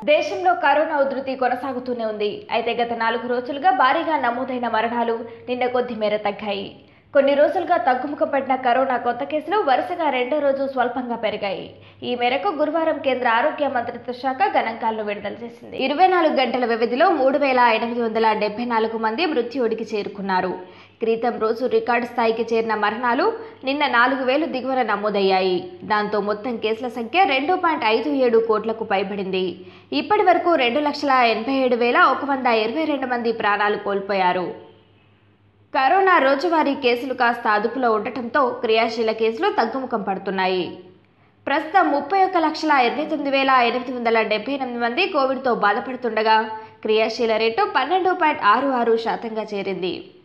దేశంలో కరోనా ఉధృతి కొనసాగుతూనే ఉంది అయితే గత నాలుగు రోజులుగా భారీగా నమోదైన మరణాలు నిన్న కొద్ది మేర తగ్గాయి కొన్ని రోజులుగా తగ్గుముఖం పడిన కరోనా కొత్త కేసులు వరుసగా రెండో రోజు స్వల్పంగా పెరిగాయి ఈ మేరకు గురువారం కేంద్ర ఆరోగ్య మంత్రిత్వ శాఖ గణాంకాలను విడుదల చేసింది ఇరవై నాలుగు గంటల వ్యవధిలో మూడు వేల ఎనిమిది వందల డెబ్బై నాలుగు మంది మృత్యుడికి చేరుకున్నారు క్రితం రోజు రికార్డు స్థాయికి చేరిన మరణాలు నిన్న నాలుగు వేలు దిగువన నమోదయ్యాయి దాంతో మొత్తం కేసుల సంఖ్య రెండు పాయింట్ ఐదు ఏడు కోట్లకు పైబడింది ఇప్పటి వరకు రెండు లక్షల ఎనభై ఏడు వేల ఒక వంద ఇరవై రెండు మంది ప్రాణాలు కోల్పోయారు కరోనా రోజువారీ కేసులు కాస్త అదుపులో ఉండటంతో క్రియాశీల కేసులు తగ్గుముఖం పడుతున్నాయి ప్రస్తుతం ముప్పై ఒక్క లక్షల ఇరవై తొమ్మిది వేల ఎనిమిది వందల డెబ్బై ఎనిమిది మంది కోవిడ్తో బాధపడుతుండగా క్రియాశీల రేటు పన్నెండు పాయింట్ ఆరు ఆరు శాతంగా చేరింది